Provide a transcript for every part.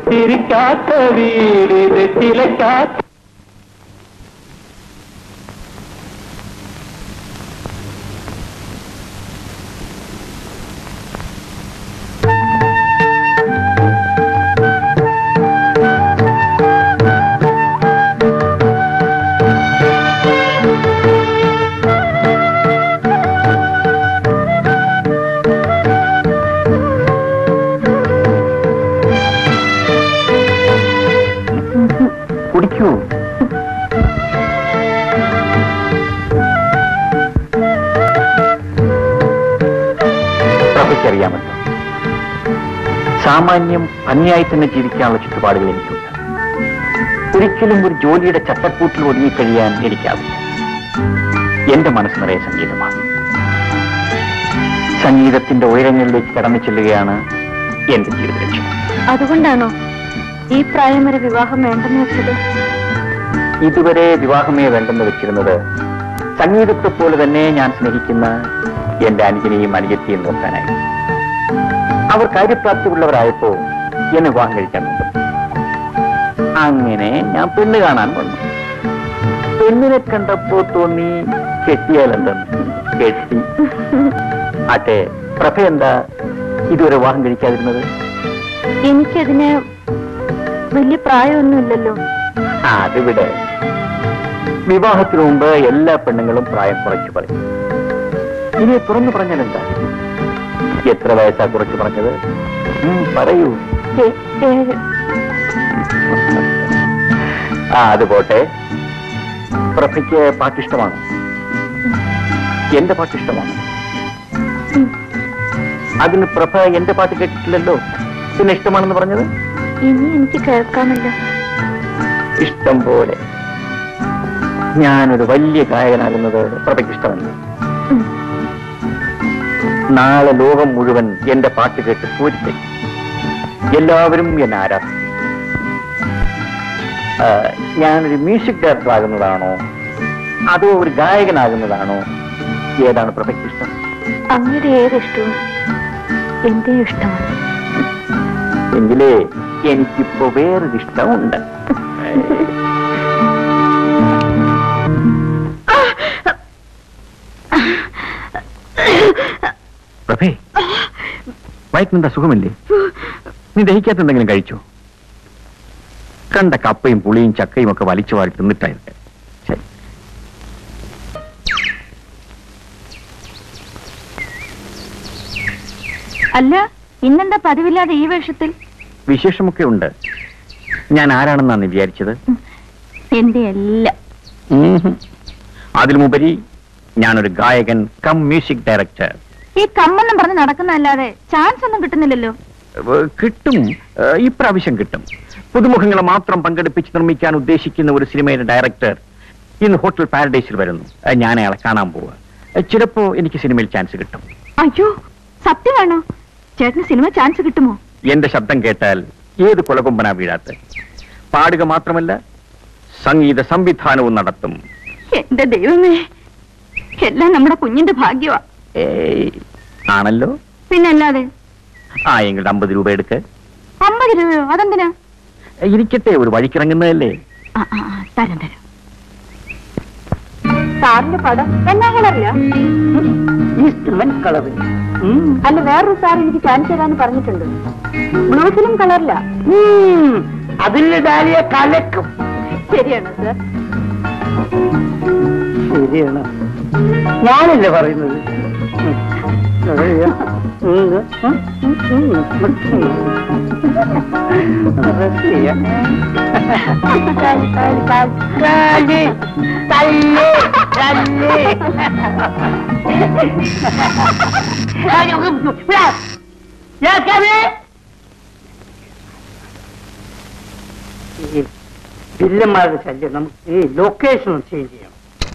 ചിരിക്കാത്ത വീടിത് ചിലക്കാത്ത കുടിക്കൂ പ്രഭയ്ക്കറിയാമല്ലോ സാമാന്യം ഭംഗിയായി തന്നെ ജീവിക്കാനുള്ള ചുറ്റുപാടുകൾ എനിക്കുണ്ട് ഒരിക്കലും ഒരു ജോലിയുടെ ചട്ടക്കൂട്ടിൽ ഒതുങ്ങിക്കഴിയാൻ എനിക്കാവില്ല എന്റെ മനസ്സ് നിറയെ സംഗീതമാണ് സംഗീതത്തിന്റെ ഉയരങ്ങളിലേക്ക് കടന്നു ചെല്ലുകയാണ് എന്റെ ജീവിത ലക്ഷ്യം അതുകൊണ്ടാണോ ഈ പ്രായം വരെ വിവാഹം വേണ്ടെന്ന് വെച്ചത് ഇതുവരെ വിവാഹമേ വേണ്ടെന്ന് വെച്ചിരുന്നത് സംഗീതത്തെ പോലെ തന്നെ ഞാൻ സ്നേഹിക്കുന്ന എന്റെ അനുജനെയും അനുജത്തിയും നോക്കാനായി അവർ കാര്യപ്രാപ്തിയുള്ളവരായപ്പോ എന്നെ വിവാഹം കഴിക്കാൻ നോക്കും അങ്ങനെ ഞാൻ പെണ്ണ് കാണാൻ വന്നു പെണ്ണിനെ കണ്ടപ്പോ തോന്നി കെട്ടിയാലെന്തെന്ന് കെട്ടി ആട്ടെ പ്രഭ എന്താ ഇതുവരെ വിവാഹം കഴിക്കാതിരുന്നത് എനിക്കതിന് വലിയ പ്രായമൊന്നുമില്ലല്ലോ ആ അതിവിടെ വിവാഹത്തിനു മുമ്പ് എല്ലാ പെണ്ണുങ്ങളും പ്രായം കുറച്ച് പറയും ഇനി തുറന്നു പറഞ്ഞാൽ എന്താ എത്ര വയസ്സാ കുറച്ച് പറഞ്ഞത് ഉം, പറയൂ ഏ- ഏഴ് ആ അത് പോട്ടെ പ്രഭയ്ക്ക് പാട്ടിഷ്ടമാണ് എന്റെ പാട്ടിഷ്ടമാണ് ഉം. അതിന് പ്രഭ എന്റെ പാട്ട് കേട്ടിട്ടില്ലല്ലോ പിന്നെ ഇഷ്ടമാണെന്ന് പറഞ്ഞത് ഇനി എനിക്ക് കേൾക്കാമല്ലോ ഇഷ്ടം പോലെ ഞാനൊരു വലിയ ഗായകനാകുന്നത് പ്രഭയ്ക്ക് ഇഷ്ടമല്ല ഉം. നാളെ ലോകം മുഴുവൻ എന്റെ പാട്ട് കേട്ട് പൂരിത്തെ എല്ലാവരും എന്നെ ആരാധിക്കും ആ, ഞാനൊരു മ്യൂസിക് ഡയറക്ടർ ആകുന്നതാണോ അതോ ഒരു ഗായകനാകുന്നതാണോ ഏതാണ് പ്രഭയ്ക്ക് ഇഷ്ടം അങ്ങയുടെ ഏതിഷ്ടവും എന്റെ ഇഷ്ടമാണ് എങ്കിലേ എനിക്കിപ്പോ വേറൊരു ഇഷ്ടമുണ്ട് പ്രഭേ വയറ്റിനെന്താ സുഖമില്ലേ നീ ദഹിക്കാത്ത എന്തെങ്കിലും കഴിച്ചോ കണ്ട കപ്പയും പുളിയും ചക്കയും ഒക്കെ വലിച്ചു വാരി തിന്നിട്ടായിരുന്നു ശരി അല്ല ഇന്നെന്താ പതിവില്ലാതെ ഈ വേഷത്തിൽ വിശേഷമൊക്കെ ഉണ്ട് ഞാൻ ആരാണെന്നാണ് നീ വിചാരിച്ചത് എന്റെ എല്ലാം ഉം. അതിലുമുപരി ഞാനൊരു ഗായകൻ കം മ്യൂസിക് ഡയറക്ടർ ഈ കമ്മെന്നും പറഞ്ഞ് നടക്കുന്നതല്ലാതെ ചാൻസ് ഒന്നും കിട്ടുന്നില്ലല്ലോ ഏഹ് കിട്ടും ഏഹ് ഇപ്രാവശ്യം കിട്ടും പുതുമുഖങ്ങളെ മാത്രം പങ്കെടുപ്പിച്ച് നിർമ്മിക്കാൻ ഉദ്ദേശിക്കുന്ന ഒരു സിനിമയുടെ ഡയറക്ടർ ഇന്ന് ഹോട്ടൽ പാരഡൈസിൽ വരുന്നു ഏഹ് ഞാൻ അയാളെ കാണാൻ പോവുക ഏഹ് ചിലപ്പോ എനിക്ക് സിനിമയിൽ ചാൻസ് കിട്ടും അയ്യോ സത്യമാണോ ചേട്ടന് സിനിമ ചാൻസ് കിട്ടുമോ എന്റെ ശബ്ദം കേട്ടാൽ ഏത് കൊലകൊമ്പനാ വീഴാത്ത പാടുക മാത്രമല്ല സംഗീത സംവിധാനവും നടത്തും എന്റെ ദൈവമേ എല്ലാം നമ്മുടെ കുഞ്ഞിന്റെ ഭാഗ്യമാ ഏയ് ആണല്ലോ പിന്നല്ലാതെ ആ എങ്കിൽ അമ്പത് രൂപ എടുക്ക് അമ്പത് രൂപയോ അതെന്തിനാ ഇരിക്കട്ടെ ഒരു വഴിക്കിറങ്ങുന്നതല്ലേ ആ, ആ, ആ, തരാം തരാം സാറിന്റെ പടം എന്നാ കളറില്ല ഇൻസ്ട്രുമെന്റ് കളറ് അല്ല വേറൊരു സാർ എനിക്ക് ചാൻസ് തരാന്ന് പറഞ്ഞിട്ടുണ്ട് ബ്ലൂസിലും കളറില്ല അതിൽ ഡാലിയ കലക്കും ശരിയാണോ സാർ ശരിയാണ് ഞാനല്ലേ പറയുന്നത് ഉം. അറിയാ. ഉം. ഉം. ഉം. ഉം. റസിയ. തല്ലി, തല്ലി, തല്ലി. അയ്യോ, വിടാ. ഞാൻ കവി. ഈ വില്ലന്മാരുടെ ശല്യം നമുക്ക് ഈ ലൊക്കേഷൻ ചേഞ്ച് ചെയ്യണം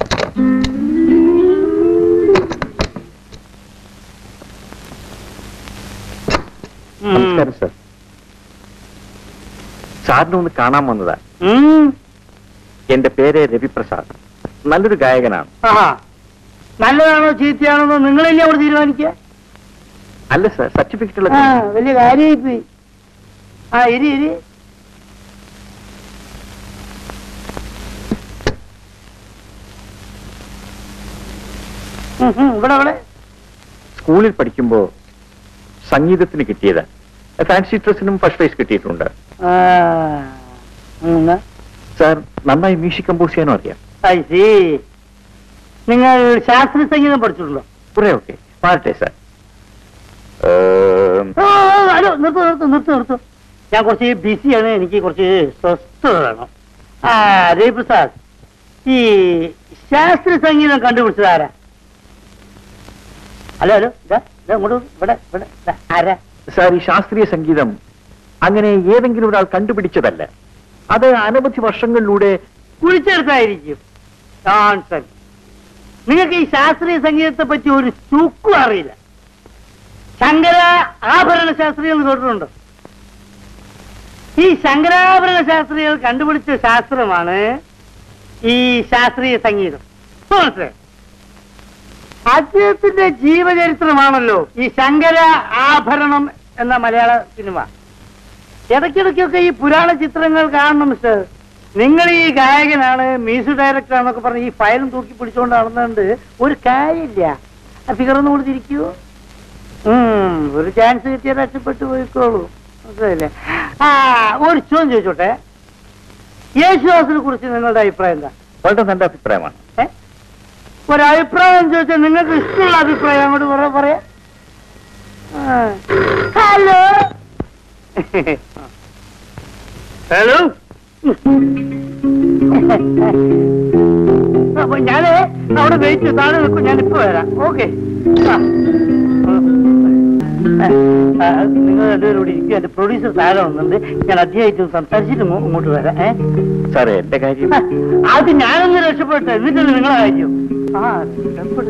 നമസ്കാരം സർ സാറിനെ ഒന്ന് കാണാൻ വന്നതാ ഉം. എന്റെ പേര് രവിപ്രസാദ് നല്ലൊരു ഗായകനാണ് ആഹാ. നല്ലതാണോ ചീത്തയാണോ നിങ്ങളല്ലേ അവിടെ തീരുമാനിക്കുക അല്ല സർ സർട്ടിഫിക്കറ്റ് ഉള്ള ആ വലിയ കാര്യമായി പോയി ആ ഇരി ഇരി ഉം, ഉം, ഇവിടെ ഇവിടെ സ്കൂളിൽ പഠിക്കുമ്പോ സംഗീതത്തിന് കിട്ടിയത് ഫാൻസി ഡ്രസ്സിനും ഫസ്റ്റ് പ്രൈസ് കിട്ടിയിട്ടുണ്ട് ആ, ഉം, എന്നാ? സാർ നന്നായി മ്യൂസിക് കമ്പോസ് ചെയ്യാനും അറിയാം I see. നിങ്ങൾ ശാസ്ത്രീയ സംഗീതം പഠിച്ചിട്ടുണ്ടോ കുറെ ഒക്കെ പാടട്ടെ സാർ ഏം, ആ, ഹലോ നിർത്തൂ നിർത്തൂ നിർത്തൂ നിർത്തൂ ഞാൻ കുറച്ച് ബിസിയാണ് എനിക്ക് കുറച്ച് സ്വസ്ഥത വേണം ആ രവിപ്രസാദ് ഈ ശാസ്ത്രീയ സംഗീതം കണ്ടുപിടിച്ചത് ആരാ ഹലോ ഹലോ ഇതാ ഇതാ ഇങ്ങോട്ട് വരൂ. ഇവിടെ ഇവിടെ ഇതാ, ആരാ സാർ ഈ ശാസ്ത്രീയ സംഗീതം അങ്ങനെ ഏതെങ്കിലും ഒരാൾ കണ്ടുപിടിച്ചതല്ല അത് അനവധി വർഷങ്ങളിലൂടെ കുഴിച്ചെടുത്തായിരിക്കും Nonsense. നിങ്ങൾക്ക് ഈ ശാസ്ത്രീയ സംഗീതത്തെ പറ്റി ഒരു ചുക്കും അറിയില്ല ശങ്കര ആഭരണ ശാസ്ത്രീയം എന്ന് കേട്ടിട്ടുണ്ടോ ഈ ശങ്കരാഭരണ ശാസ്ത്രികൾ കണ്ടുപിടിച്ച ശാസ്ത്രമാണ് ഈ ശാസ്ത്രീയ സംഗീതം ഇപ്പൊ മനസ്സിലായോ? അദ്ദേഹത്തിന്റെ ജീവചരിത്രമാണല്ലോ ഈ ശങ്കര ആഭരണം എന്ന മലയാള സിനിമ ഇടയ്ക്കിടയ്ക്കൊക്കെ ഈ പുരാണ ചിത്രങ്ങൾ കാണണം മിസ്റ്റർ നിങ്ങൾ ഈ ഗായകനാണ് മ്യൂസിക് ഡയറക്ടർ ആണെന്നൊക്കെ പറഞ്ഞ് ഈ ഫയലും തൂക്കി പിടിച്ചുകൊണ്ട് നടന്നുകൊണ്ട് ഒരു കാര്യമില്ല ആ ഫിഗർ ഒന്ന് കൊടുത്തിരിക്കൂ ഉം, ഒരു ചാൻസ് കിട്ടിയാൽ രക്ഷപ്പെട്ടു പോയിക്കോളൂ മനസ്സിലായില്ലേ ആ ഒരു ചോദ്യം ചോദിച്ചോട്ടെ യേശുദാസിനെ കുറിച്ച് നിങ്ങളുടെ അഭിപ്രായം എന്താ വളരെ നല്ല അഭിപ്രായമാണ് ഏ? ഒരു അഭിപ്രായം ചോദിച്ചാൽ നിങ്ങൾക്ക് ഇഷ്ടമുള്ള അഭിപ്രായം അങ്ങോട്ട് പറ പറയാ ഹലോ ഹലോ അപ്പൊ ഞാന് അവിടെ വെയിറ്റ് താഴെ നിൽക്കും ഞാൻ ഇപ്പൊ വരാം ഓക്കെ നിങ്ങൾ രണ്ടുപേരും ഇവിടെ ഇരിക്കും എന്റെ പ്രൊഡ്യൂസർ താഴെ വന്നിട്ടുണ്ട് ഞാൻ അദ്ദേഹമായിട്ട് സംസാരിച്ചിട്ട് ഇങ്ങോ- ഇങ്ങോട്ട് വരാം ഏഹ് സാറേ എന്റെ കാര്യം അത് ഞാനൊന്ന് രക്ഷപ്പെട്ടെ എന്നിട്ടല്ലേ നിങ്ങളെ കാര്യം ആ രക്ഷപ്പെടു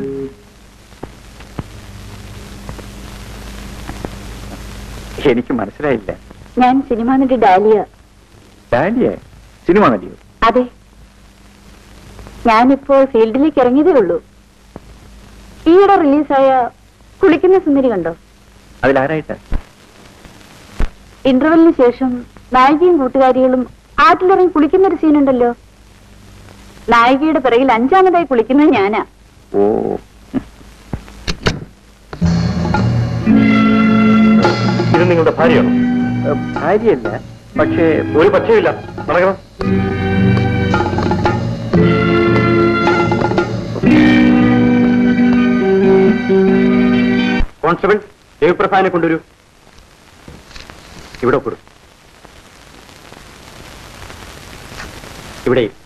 എനിക്ക് മനസ്സിലായില്ല ഞാൻ സിനിമാ നടി ഡാലിയ ഡാലിയെ സിനിമ നടിയോ അതെ ഞാനിപ്പോൾ ഫീൽഡിലേക്ക് ഇറങ്ങിയതേ ഉള്ളൂ ഈയിടെ റിലീസായ കുളിക്കുന്ന സുന്ദരി കണ്ടോ അതിലാരായിട്ട് ഇന്റർവെല്ലിന് ശേഷം നായികയും കൂട്ടുകാരികളും ആറ്റിലിറങ്ങി കുളിക്കുന്ന ഒരു സീനുണ്ടല്ലോ നായികയുടെ പിറകിൽ അഞ്ചാമതായി കുളിക്കുന്നത് ഞാനാ ഓ ഇത് നിങ്ങളുടെ ഭാര്യയാണോ ഏഹ്, ഭാര്യയല്ല പക്ഷേ ഒരു പക്ഷേയില്ല നടക്കണം കോൺസ്റ്റബിൾ ദേവിപ്രസാദിനെ കൊണ്ടുവരൂ ഇവിടെ ഒപ്പിടും ഇവിടെ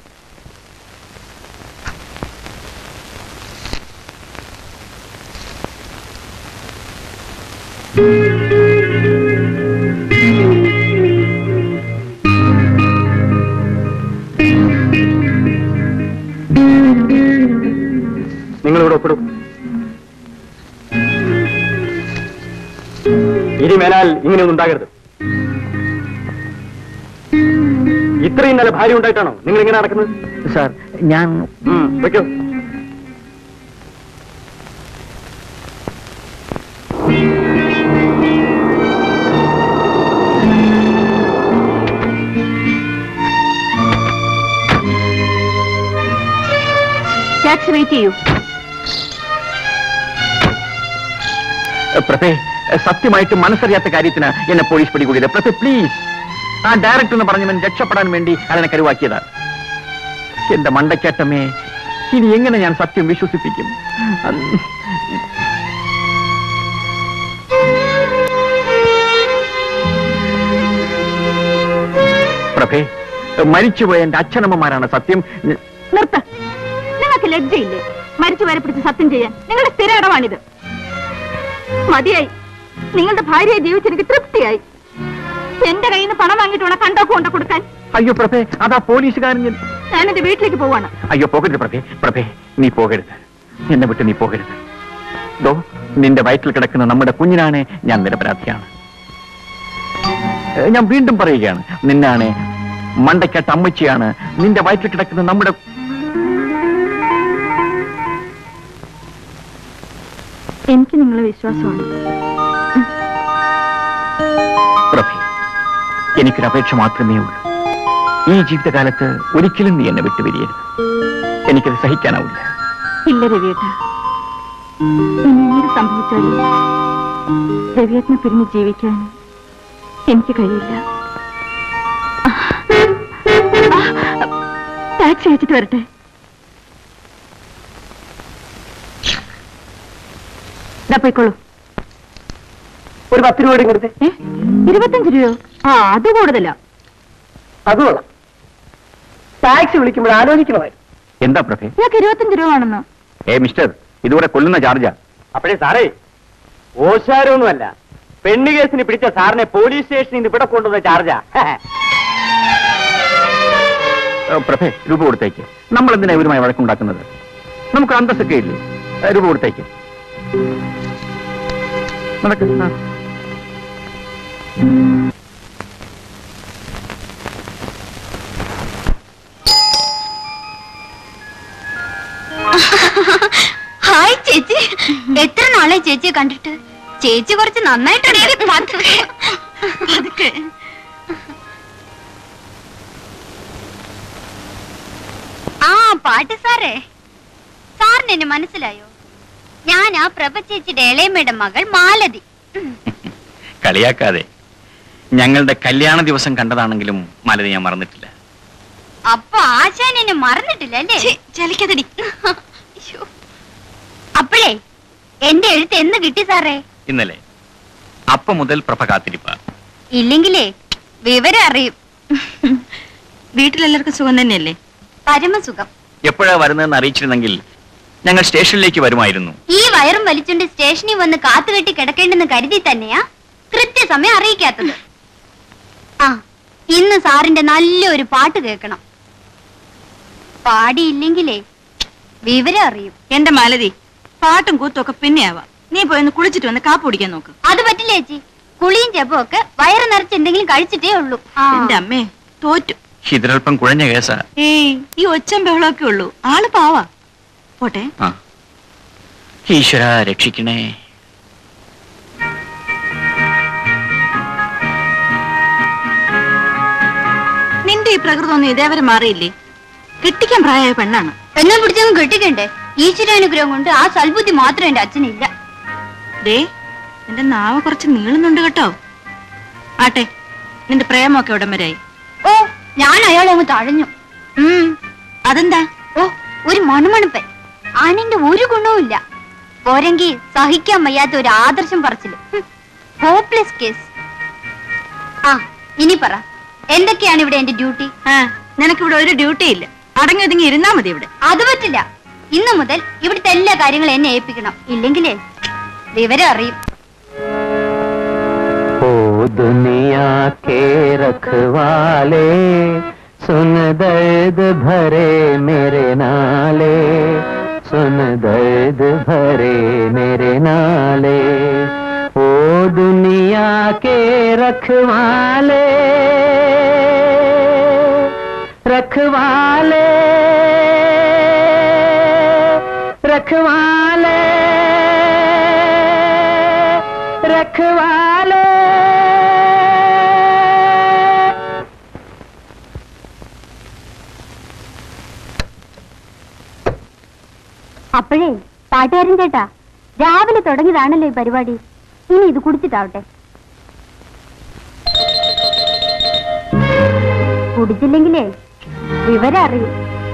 നിങ്ങൾ ഇവിടെ ഒപ്പിടും ഇനി മേലാൽ ഇങ്ങനെയൊന്നും ഉണ്ടാകരുത് ഇത്രയും നല്ല ഭാര്യ ഉണ്ടായിട്ടാണോ നിങ്ങൾ ഇങ്ങനെ നടക്കുന്നത് സാർ ഞാൻ ഉം, വെക്കൂ ടാക്സി വെയിറ്റ് ചെയ്യൂ ഏഹ്, പ്രഭേ ഏഹ്, സത്യമായിട്ട് മനസ്സറിയാത്ത കാര്യത്തിന് എന്നെ പോലീസ് പിടികൂടിയത് പ്രഭേ പ്ലീസ് ആ ഡയറക്ടർ എന്ന് പറഞ്ഞവൻ രക്ഷപ്പെടാൻ വേണ്ടി അതിനെ കരുവാക്കിയതാണ് എന്റെ മണ്ടക്കേട്ടമേ ഇനി എങ്ങനെ ഞാൻ സത്യം വിശ്വസിപ്പിക്കും അന്ന് പ്രഭേ മരിച്ചുപോയ എന്റെ അച്ഛനമ്മമാരാണ് സത്യം നിർത്ത നിങ്ങൾക്ക് ലജ്ജയില്ലേ മരിച്ചു വരെ പിടിച്ച് സത്യം ചെയ്യാൻ നിങ്ങളുടെ സ്ഥിര ഇടമാണിത് മതിയായി നിങ്ങളുടെ ഭാര്യയെ ജീവിച്ചെനിക്ക് തൃപ്തിയായി എന്റെ കയ്യിൽ നിന്ന് പണം വാങ്ങിയിട്ട് വേണം കണ്ടോക്ക് കൊണ്ട് കൊടുക്കാൻ അയ്യോ പ്രഭേ അതാ പോലീസുകാരൻ ഞാൻ- ഞാൻ എന്റെ വീട്ടിലേക്ക് പോവാണ് അയ്യോ പോകരുത് പ്രഭേ പ്രഭേ നീ പോകരുത് എന്നെ വിട്ട് നീ പോകരുത് ദോ നിന്റെ വയറ്റിൽ കിടക്കുന്ന നമ്മുടെ കുഞ്ഞിനാണ് ഞാൻ നിരപരാധിയാണ് ഏ, ഞാൻ വീണ്ടും പറയുകയാണ് നിന്നാണ് മണ്ടയ്ക്കട്ട അമ്മച്ചിയാണ് നിന്റെ വയറ്റിൽ കിടക്കുന്ന നമ്മുടെ എനിക്ക് നിങ്ങളെ വിശ്വാസമാണ് പ്രഭേ എനിക്കൊരു അപേക്ഷ മാത്രമേ ഉള്ളൂ ഈ ജീവിതകാലത്ത് ഒരിക്കലും നീ എന്നെ വിട്ടുപിരിയരുത് എനിക്കത് സഹിക്കാനാവില്ല ഇല്ല രവിയേട്ട ഇനി എന്ത് സംഭവിച്ചാലും രവിയത്തിനെ പിരിഞ്ഞ് ജീവിക്കാൻ എനിക്ക് കഴിയില്ല ടാക്സി അയച്ചിട്ട് വരട്ടെ ഇതാ പോയിക്കോളൂ ഒരു പത്ത് രൂപ കൂടി കൊടുത്തേ ഏ ഇരുപത്തഞ്ച് രൂപയോ ആ അത് കൂടുതലാ അത് കൊള്ളാം ടാക്സി വിളിക്കുമ്പോൾ ആലോചിക്കണമായിരുന്നു എന്താ പ്രഭേ ഇയാൾക്ക് ഇരുപത്തഞ്ച് രൂപ ആണെന്ന് ഏ മിസ്റ്റർ ഇതുകൂടെ കൊല്ലുന്ന ചാർജാ അപ്പോഴേ സാറേ ഓശാരൊന്നുമല്ല പെണ്ണു കേസിന് പിടിച്ച സാറിനെ പോലീസ് സ്റ്റേഷനിൽ നിന്ന് ഇവിടെ കൊണ്ടുവന്ന ചാർജാ ഏ, പ്രഭേ രൂപ കൊടുത്തേക്ക് നമ്മൾ എന്തിനാ ഇവരുമായി വഴക്കുണ്ടാക്കുന്നത് നമുക്ക് അന്തസ്സൊക്കെ ഇല്ലേ ഏ, രൂപ കൊടുത്തേക്ക് നടക്ക് ആ. ഹായ് ചേച്ചി എത്ര നാളെ ചേച്ചിയെ കണ്ടിട്ട് ചേച്ചി കുറച്ച് നന്നായിട്ടുണ്ട് പതുക്കെ ആ പാട്ട് സാറേ സാറിന് എന്നെ മനസ്സിലായോ ഞാൻ ആ പ്രഭ ചേച്ചിയുടെ ഇളയമ്മയുടെ മകൾ മാലതി കളിയാക്കാതെ ഞങ്ങളുടെ കല്യാണ ദിവസം കണ്ടതാണെങ്കിലും മാലതി ഞാൻ മറന്നിട്ടില്ല അപ്പൊ ആശാൻ എന്നെ മറന്നിട്ടില്ല അല്ലേ ചലിക്കതടി ശ്ശോ. അപ്പഴേ എന്റെ എഴുത്ത് എന്ന് കിട്ടി സാറേ ഇന്നലെ അപ്പൊ മുതൽ പ്രഭ കാത്തിരിപ്പ ഇല്ലെങ്കിലേ വിവരം അറിയും വീട്ടിലെല്ലാവർക്കും സുഖം തന്നെയല്ലേ പരമസുഖം എപ്പോഴാ വരുന്നതെന്ന് അറിയിച്ചിരുന്നെങ്കിൽ ഞങ്ങൾ സ്റ്റേഷനിലേക്ക് വരുമായിരുന്നു ഈ വയറും വലിച്ചുകൊണ്ട് സ്റ്റേഷനിൽ വന്ന് കാത്തുകെട്ടി കിടക്കേണ്ടെന്ന് കരുതി തന്നെയാ കൃത്യസമയം അറിയിക്കാത്തത് ആ ഇന്ന് സാറിന്റെ നല്ലൊരു പാട്ട് കേൾക്കണം പാടിയില്ലെങ്കിലേ വിവരം അറിയും എന്റെ മാലതി പാട്ടും കൂത്തും ഒക്കെ പിന്നെ ആവാം നീ പോയി ഒന്ന് കുളിച്ചിട്ട് വന്ന് കാപ്പ് കുടിക്കാൻ നോക്ക് അത് പറ്റില്ല ചേച്ചി കുളിയും ചെപ്പും ഒക്കെ വയറ് നിറച്ച് എന്തെങ്കിലും കഴിച്ചിട്ടേ ഉള്ളൂ ആ. എന്റെ അമ്മേ തോറ്റു ഇതിലൽപ്പം കുഴഞ്ഞ കേസാ ഏയ് ഈ ഒച്ചം ബഹളമൊക്കെ ഉള്ളൂ ആള് പാവാ പോട്ടെ ആ ഈശ്വര രക്ഷിക്കണേ നിന്റെ ഈ പ്രകൃതമൊന്നും ഇതേവരെ മാറിയില്ലേ കെട്ടിക്കാൻ പ്രായമായ പെണ്ണാണ് എന്നെ പിടിച്ചങ്ങ് കെട്ടിക്കണ്ടേ ഈശ്വരാനുഗ്രഹം കൊണ്ട് ആ സൽബുദ്ധി മാത്രം എന്റെ അച്ഛനില്ല ദേ എന്റെ നാവ് കുറച്ച് നീളുന്നുണ്ട് കേട്ടോ ആട്ടെ നിന്റെ പ്രേമൊക്കെ ഉടൻ വരായി ഓ ഞാൻ അയാളെ അങ്ങ് തഴഞ്ഞു ഉം അതെന്താ ഓ ഒരു മണുമണപ്പൻ ആണിന്റെ ഒരു ഗുണവുമില്ല പോരെങ്കി സഹിക്കാൻ വയ്യാത്ത ഒരു ആദർശം പറച്ചില് ഹോപ്പ്ലെസ് കേസ് ആ ഇനി പറ എന്തൊക്കെയാണ് ഇവിടെ എന്റെ ഡ്യൂട്ടി ആ നിനക്കിവിടെ ഒരു ഡ്യൂട്ടി ഇല്ല അടങ്ങി ഒതുങ്ങി ഇരുന്നാ മതി ഇവിടെ അത് പറ്റില്ല ഇന്നു മുതൽ ഇവിടുത്തെ എല്ലാ കാര്യങ്ങളും എന്നെ ഏൽപ്പിക്കണം ഇല്ലെങ്കിലേ വിവരം അറിയും ओ दुनिया के रखवाले सुन दर्द भरे मेरे नाले सुन दर्द भरे मेरे नाले ओ दुनिया के रखवाले रखवाले रखवाले रखवाले അപ്പോഴേ പാട്ടുകാരൻ ചേട്ടാ രാവിലെ തുടങ്ങിയതാണല്ലോ ഈ പരിപാടി ഇനി ഇത് കുടിച്ചിട്ടാവട്ടെ കുടിച്ചില്ലെങ്കിലേ വിവരം അറിയും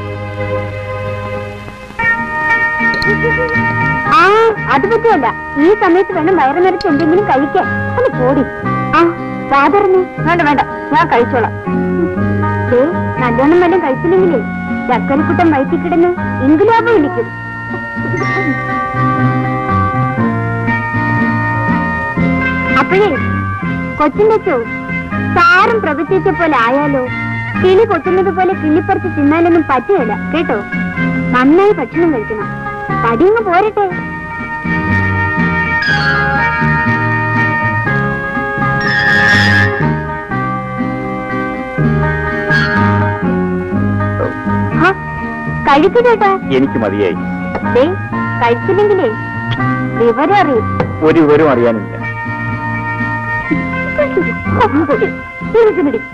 ആ അത് പറ്റുമല്ല ഈ സമയത്ത് വേണം വയറ് നിറച്ച് എന്തെങ്കിലും കഴിക്കാൻ ഒന്ന് പോടി ആ സാധാരണ വേണ്ട വേണ്ട ഞാൻ കഴിച്ചോളാം ദേ, നല്ലോണം വല്ലതും കഴിച്ചില്ലെങ്കിലേ ചക്കരക്കുട്ടം വയറ്റി കിടന്ന് ഇൻകുലാബ് വിളിക്കും അപ്പോഴേ കൊച്ചിന്റെ ചോ സാറും പ്രവചിച്ച പോലെ ആയാലോ കിളി കൊത്തുന്നത് പോലെ കിള്ളിപ്പറിച്ച് തിന്നാലൊന്നും പറ്റുകയില്ല കേട്ടോ നന്നായി ഭക്ഷണം കഴിക്കണം തടിയങ്ങ് പോരട്ടെ ഹ, കഴിക്കു ചേട്ടാ എനിക്ക് മതിയായി ദേ കഴിച്ചില്ലെങ്കിലേ വിവരം അറിയും ഒരു വിവരവും അറിയാനില്ല ഇരുന്നിടി.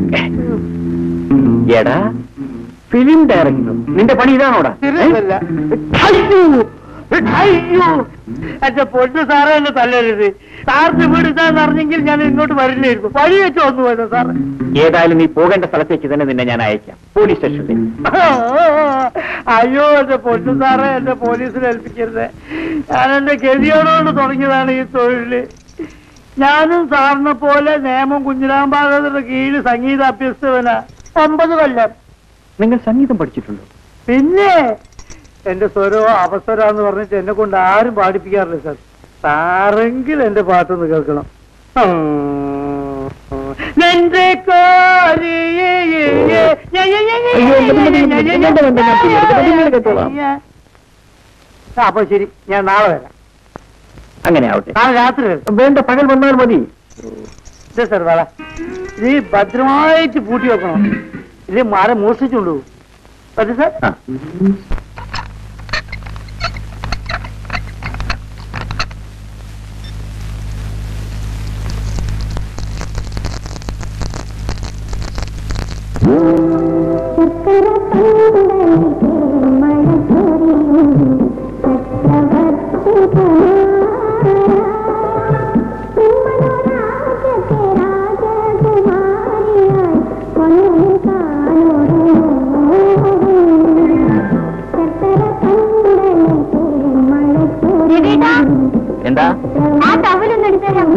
എടാ ഫിലിം ഡയറക്ടർ നിന്റെ പണി ഇതാണോടാ തിരുവല്ല അയ്യോ അയ്യോ എന്റെ പൊന്നു സാറേ എന്നെ തല്ലരുത് സാറിന് വീട് ഇതാന്ന് അറിഞ്ഞെങ്കിൽ ഞാൻ ഇങ്ങോട്ട് വരില്ലായിരുന്നു വഴി വെച്ച് വന്നു പോയത് സാറ് ഏതായാലും നീ പോകേണ്ട സ്ഥലത്തേക്ക് തന്നെ നിന്നെ ഞാൻ അയക്കാം പോലീസ് സ്റ്റേഷനിൽ അയ്യോ എന്റെ പൊന്നു സാറേ എന്റെ പോലീസിനെ ഏൽപ്പിക്കരുത് ഞാൻ എന്റെ ഗതിയോടുകൊണ്ട് തുടങ്ങിയതാണ് ഈ തൊഴില് ഞാനും സാറിനെ പോലെ നേമം കുഞ്ഞിരാമ്പാകരുടെ കീഴിൽ സംഗീത അഭ്യസ്തവനാ ഒമ്പത് കൊല്ലം നിങ്ങൾ സംഗീതം പഠിച്ചിട്ടുണ്ടോ പിന്നെ എന്റെ സ്വരമോ അവസരമെന്ന് പറഞ്ഞിട്ട് എന്നെ കൊണ്ട് ആരും പാടിപ്പിക്കാറില്ല സാർ സാറെങ്കിൽ എന്റെ പാട്ടൊന്ന് കേൾക്കണം നിന്റെ കോരിയേ അപ്പൊ ശരി ഞാൻ നാളെ വരാം അങ്ങനെ ആവട്ടെ നാളെ രാത്രി വരാം വേണ്ട പകൽ വന്നാൽ മതി ഇതേ സാർ വേള ഇത് ഭദ്രമായിട്ട് പൂട്ടി വെക്കണം ഇത് മരം മോഷ്ടിച്ചുകൊണ്ടു പറ്റു സാർ ആ. എന്താ ആ ടവലൊന്നും എടുത്തരാം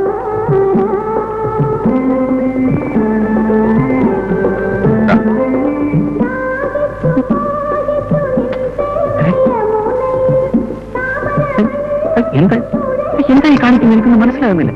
എന്താ എന്താ ഈ കാണിക്കുന്നത് എനിക്കൊന്നും മനസ്സിലാകുന്നില്ല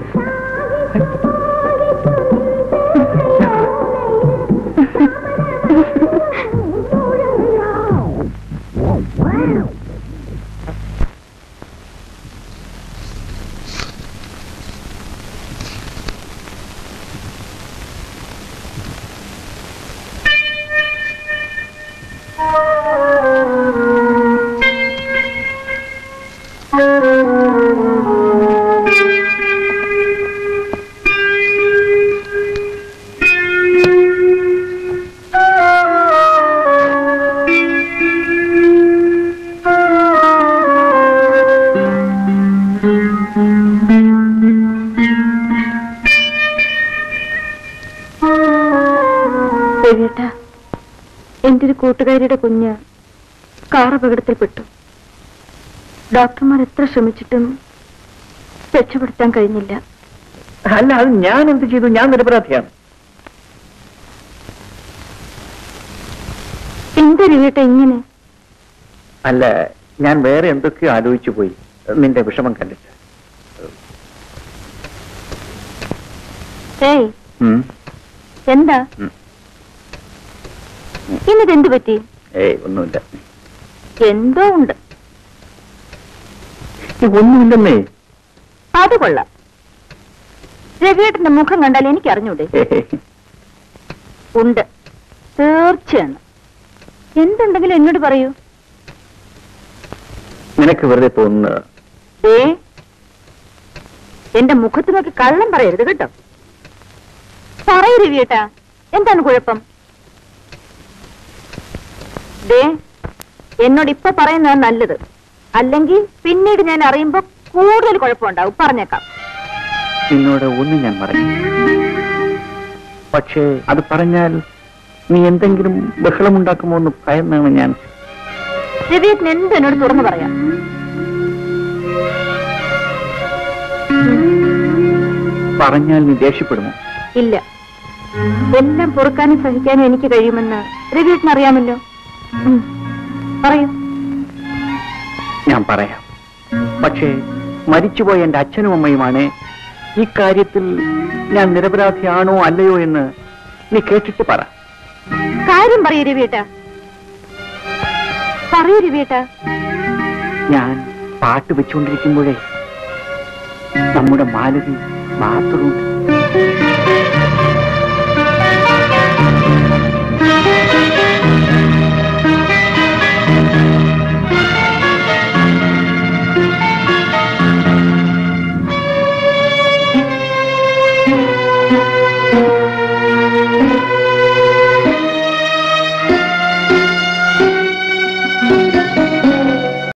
രവിയേട്ടാ എന്റെ ഒരു കൂട്ടുകാരിയുടെ കുഞ്ഞ് കാർ അപകടത്തിൽപ്പെട്ടു ഡോക്ടർമാർ എത്ര ശ്രമിച്ചിട്ടും രക്ഷപ്പെടുത്താൻ കഴിഞ്ഞില്ല അല്ല അത് ഞാൻ എന്ത് ചെയ്തു ഞാൻ നിരപരാധിയാണ് എന്താ രവിയേട്ട ഇങ്ങനെ അല്ല ഞാൻ വേറെ എന്തൊക്കെയോ ആലോചിച്ചു പോയി നിന്റെ വിഷമം കണ്ടിട്ട് ഏയ് ഉം. എന്താ ഉം. ഇന്നിത് എന്തു പറ്റി ഏയ് ഒന്നുമില്ല എന്തോ ഉണ്ട് ഈ ഒന്നുമില്ലെന്നേ അത് കൊള്ളാം രവിയേട്ടന്റെ മുഖം കണ്ടാൽ എനിക്ക് അറിഞ്ഞൂടെ ഉണ്ട് തീർച്ചയാണ് എന്തുണ്ടെങ്കിലും എന്നോട് പറയൂ നിനക്ക് വെറുതെ തോന്നുന്നത് ഏ എന്റെ മുഖത്ത് നോക്കി കള്ളം പറയരുത് കേട്ടോ പറയൂ രവിയേട്ടാ എന്താണ് കുഴപ്പം ദേ എന്നോട് ഇപ്പൊ പറയുന്നതാണ് നല്ലത് അല്ലെങ്കിൽ പിന്നീട് ഞാൻ അറിയുമ്പോ കൂടുതൽ കുഴപ്പമുണ്ടാവും പറഞ്ഞേക്കാം നിന്നോട് ഒന്നും ഞാൻ പറഞ്ഞു പക്ഷേ അത് പറഞ്ഞാൽ നീ എന്തെങ്കിലും ബഹളമുണ്ടാക്കുമോ എന്ന് ഭയന്നാണ് ഞാൻ രവിയേട്ടൻ എന്ത് എന്നോട് തുറന്നു പറയാം പറഞ്ഞാൽ നീ ദേഷ്യപ്പെടുമോ ഇല്ല എല്ലാം പൊറുക്കാനും സഹിക്കാനും എനിക്ക് കഴിയുമെന്ന് രവിയേട്ടൻ അറിയാമല്ലോ ഉം. പറയൂ ഞാൻ പറയാം പക്ഷേ മരിച്ചുപോയ എന്റെ അച്ഛനും അമ്മയുമാണ് ഈ കാര്യത്തിൽ ഞാൻ നിരപരാധിയാണോ അല്ലയോ എന്ന് നീ കേട്ടിട്ട് പറ കാര്യം പറയൂ രവിയേട്ട പറയൂ രവിയേട്ട ഞാൻ പാട്ട് വെച്ചുകൊണ്ടിരിക്കുമ്പോഴേ നമ്മുടെ മാലതി ബാത്റൂം